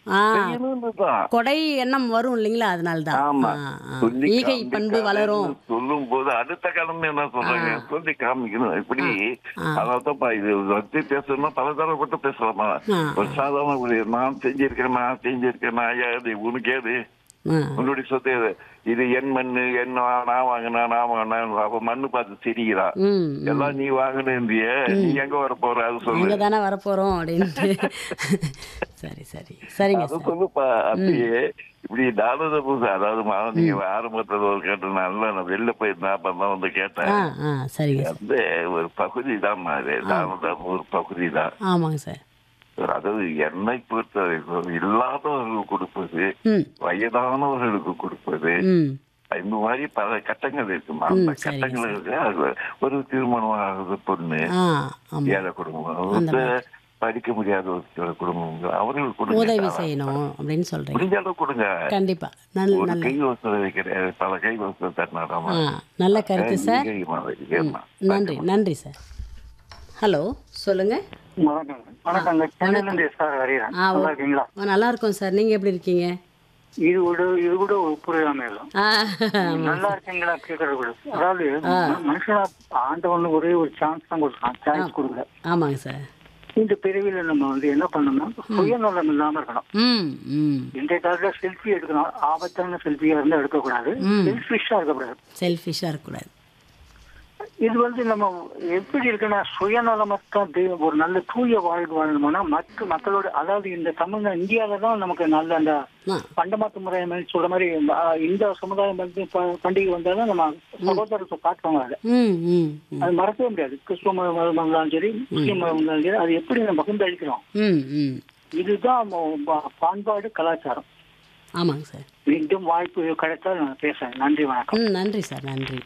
ஆ செய்யணும்னு தான் கொடை எண்ணம் வரும் இல்லைங்களா அதனால தான் ஆமா ஆ, ஆ. சொல்லி ஈகை பண்பு வளரும் சொல்லும் போது அடுத்த காலம் என்ன சொல்றாங்க சொல்லி காமிக்கணும் இப்படி ஆ. அதான் இது வச்சு பேசணும்னா பல தரப்பட்டு பேசலாமா ஆ. ஒரு சாதாரண ஒரு நான் செஞ்சிருக்கேன் நான் செஞ்சிருக்கேன் நான் ஏது உனக்கு ஏது ஆ, உன்னுடைய சொத்து எது? இது என் மண்ணு என்ன நான் வாங்கினா நான் வாங்கினா அப்ப மண்ணு பார்த்து சிரிக்கிறா ம் எல்லாம் நீ வாங்கினிய நீ எங்க வர போற அது சொல்லு அங்கே தானே வரப்போகிறோம் அப்படின்ட்டு சரி சரி சரிங்க அது சார் சொல்லுப்பா அப்படியே இப்படி தானத பூசை அதாவது மா, நீங்க ஆரம்பத்துல ஒரு கேட்ட நல்லா நான் வெளில போயிருந்தேன் அப்ப தான் வந்து கேட்டேன் ஆ ஆ சரிங்க சார் வந்து ஒரு பகுதி தான் அது தானதம் ஒரு பகுதி தான் ஆமாங்க சார் அதாவது என்னை பொறுத்த வரைக்கும் இல்லாதவர்களுக்கு கொடுப்பது ம் வயதானவர்களுக்கு கொடுப்பது ம் இந்த மாதிரி பல கட்டங்கள் இருக்குமா அந்த ம், சரிங்க கட்டங்களுக்கு அது ஒரு திருமணம் ஆகுது பொண்ணு ஆ ஆமாம் ஏழை குடும்பம் வந்து படிக்க முடியாத ஒரு சில குடும்பங்கள் அவர்களுக்கு கொடுங்க உதவி செய்யணும் அப்படின்னு சொல்கிறீங்க முடிஞ்ச அளவு கொடுங்க கண்டிப்பாக நல்ல ஒரு நல்ல கை வசதி கிடையாது பல கை வசதி தரணும் ஆ நல்ல கருத்து சார் ஏமா நன்றி நன்றி சார் ஹலோ சொல்லுங்க வணக்கம் வணக்கங்க சென்னையிலிருந்து சார் ஹரிரான் ஆ நல்லா இருக்கீங்களா ஆ, நல்லா இருக்கோம் சார் நீங்கள் எப்படி இருக்கீங்க இது கூட இது கூட ஒப்புரியாம இல்லை ஆ நல்லா இருக்கீங்களா கேட்கறது கூட அதாவது மனுஷனா ஆண்டவன் ஒரே ஒரு சான்ஸ் தான் கொடுக்கலாம் சான்ஸ் கொடுக்கல ஆமாங்க சார் இந்த பிரிவில் நம்ம வந்து என்ன பண்ணணும்னா சுயநலம் இல்லாம இருக்கணும் ம் ம் இன்றைய காலத்துல செல்ஃபி எடுக்கணும் ஆபத்தான செல்ஃபியா இருந்தா எடுக்கக்கூடாது ம். செல்ஃபிஷா இருக்கக்கூடாது செல்ஃபிஷாக இருக்கக்கூடாது இது வந்து நம்ம எப்படி இருக்குன்னா சுயநலமற்ற தெய்வம் ஒரு நல்ல தூய வாழ்வு வாழணும்னா மற்ற மக்களோட அதாவது இந்த தமிழ் இந்தியாவில தான் நமக்கு நல்ல அந்த ஆ பண்டமாத்து முறை மாதிரி சொல்ற மாதிரி ஆ, இந்த சமுதாயம் வந்து ப- பண்டிகை வந்தாலும் நம்ம சகோதரத்தை காட்டுவாங்க அதை ம் ம் ம் அது மறக்கவே முடியாது கிறிஸ்துவ மதம் இருந்தாலும் சரி முஸ்லீம் மதம் இருந்தாலும் சரி அது எப்படி நம்ம பகிர்ந்தளிக்கிறோம் ம் ம் இதுதான் நம்ம ப- பண்பாடு கலாச்சாரம் ஆமாங்க சார் மீண்டும் வாய்ப்பு கிடைத்தால் நான் பேசுறேன் நன்றி வணக்கம் ம் நன்றி சார் நன்றி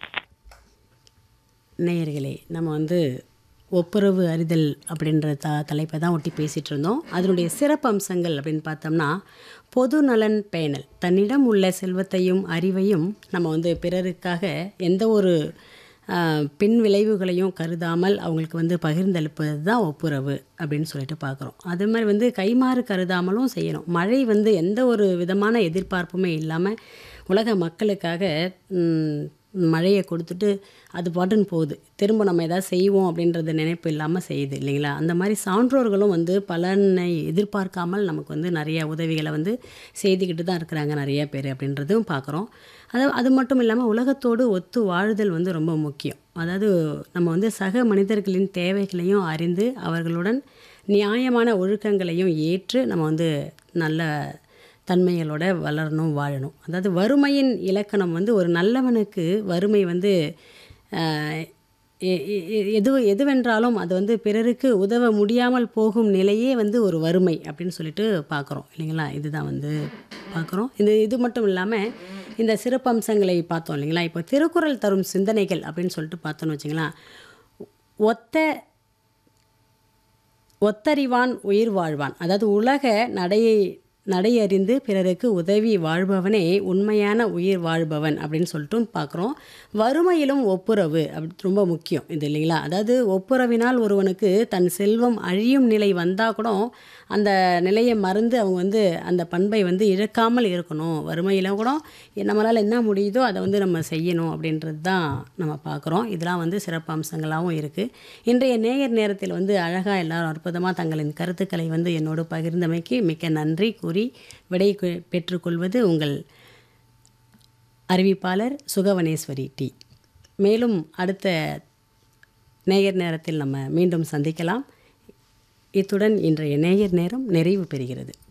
நேயர்களே நம்ம வந்து ஒப்புரவு அறிதல் அப்படின்ற த தலைப்பை தான் ஒட்டி பேசிகிட்டு இருந்தோம் அதனுடைய சிறப்பம்சங்கள் அப்படின்னு பார்த்தோம்னா பொது நலன் பேணல் தன்னிடம் உள்ள செல்வத்தையும் அறிவையும் நம்ம வந்து பிறருக்காக எந்த ஒரு ஆஹ், பின் விளைவுகளையும் கருதாமல் அவங்களுக்கு வந்து பகிர்ந்தளிப்பது தான் ஒப்புரவு அப்படின்னு சொல்லிட்டு பார்க்குறோம் அதே மாதிரி வந்து கைமாறு கருதாமலும் செய்யணும் மழை வந்து எந்த ஒரு விதமான எதிர்பார்ப்புமே இல்லாமல் உலக மக்களுக்காக ம், மழையை கொடுத்துட்டு அது பாட்டுன்னு போகுது திரும்ப நம்ம எதாவது செய்வோம் அப்படின்றது நினைப்பு இல்லாமல் செய்யுது இல்லைங்களா அந்த மாதிரி சான்றோர்களும் வந்து பலனை எதிர்பார்க்காமல் நமக்கு வந்து நிறைய உதவிகளை வந்து செய்துக்கிட்டு தான் இருக்கிறாங்க நிறைய பேர் அப்படின்றதும் பார்க்குறோம் அது அது மட்டும் இல்லாமல் உலகத்தோடு ஒத்து வாழுதல் வந்து ரொம்ப முக்கியம் அதாவது நம்ம வந்து சக மனிதர்களின் தேவைகளையும் அறிந்து அவர்களுடன் நியாயமான ஒழுக்கங்களையும் ஏற்று நம்ம வந்து நல்ல தன்மைகளோட வளரணும் வாழணும் அதாவது வறுமையின் இலக்கணம் வந்து ஒரு நல்லவனுக்கு வறுமை வந்து ஆஹ், எ- எ- எ- எது எதுவென்றாலும் அது வந்து பிறருக்கு உதவ முடியாமல் போகும் நிலையே வந்து ஒரு வறுமை அப்படின்னு சொல்லிட்டு பார்க்குறோம் இல்லைங்களா இதுதான் வந்து பார்க்குறோம் இந்த இது மட்டும் இல்லாமல் இந்த சிறப்பம்சங்களை பார்த்தோம் இல்லைங்களா இப்போ திருக்குறள் தரும் சிந்தனைகள் அப்படின்னு சொல்லிட்டு பார்த்தோன்னு வச்சுங்களேன் ஒத்த ஒத்தறிவான் உயிர் வாழ்வான் அதாவது உலக நடையை நடையறிந்து பிறருக்கு உதவி வாழ்பவனே உண்மையான உயிர் வாழ்பவன் அப்படின்னு சொல்லிட்டு பார்க்குறோம் வறுமையிலும் ஒப்புரவு அப்படி ரொம்ப முக்கியம் இது இல்லைங்களா அதாவது ஒப்புரவினால் ஒருவனுக்கு தன் செல்வம் அழியும் நிலை வந்தால் கூட அந்த நிலையை மறந்து அவங்க வந்து அந்த பண்பை வந்து இழக்காமல் இருக்கணும் வறுமையில் கூட நம்மளால் என்ன முடியுதோ அதை வந்து நம்ம செய்யணும் அப்படின்றது தான் நம்ம பார்க்குறோம் இதெல்லாம் வந்து சிறப்பு அம்சங்களாகவும் இருக்குது இன்றைய நேயர் நேரத்தில் வந்து அழகாக எல்லாரும் அற்புதமாக தங்களின் கருத்துக்களை வந்து என்னோடு பகிர்ந்தமைக்கு மிக்க நன்றி கூறி விடை கு- பெற்றுக்கொள்வது உங்கள் அறிவிப்பாளர் சுகவனேஸ்வரி டி மேலும் அடுத்த நேயர் நேரத்தில் நம்ம மீண்டும் சந்திக்கலாம் இத்துடன் இன்றைய நேயர் நேரம் நிறைவு பெறுகிறது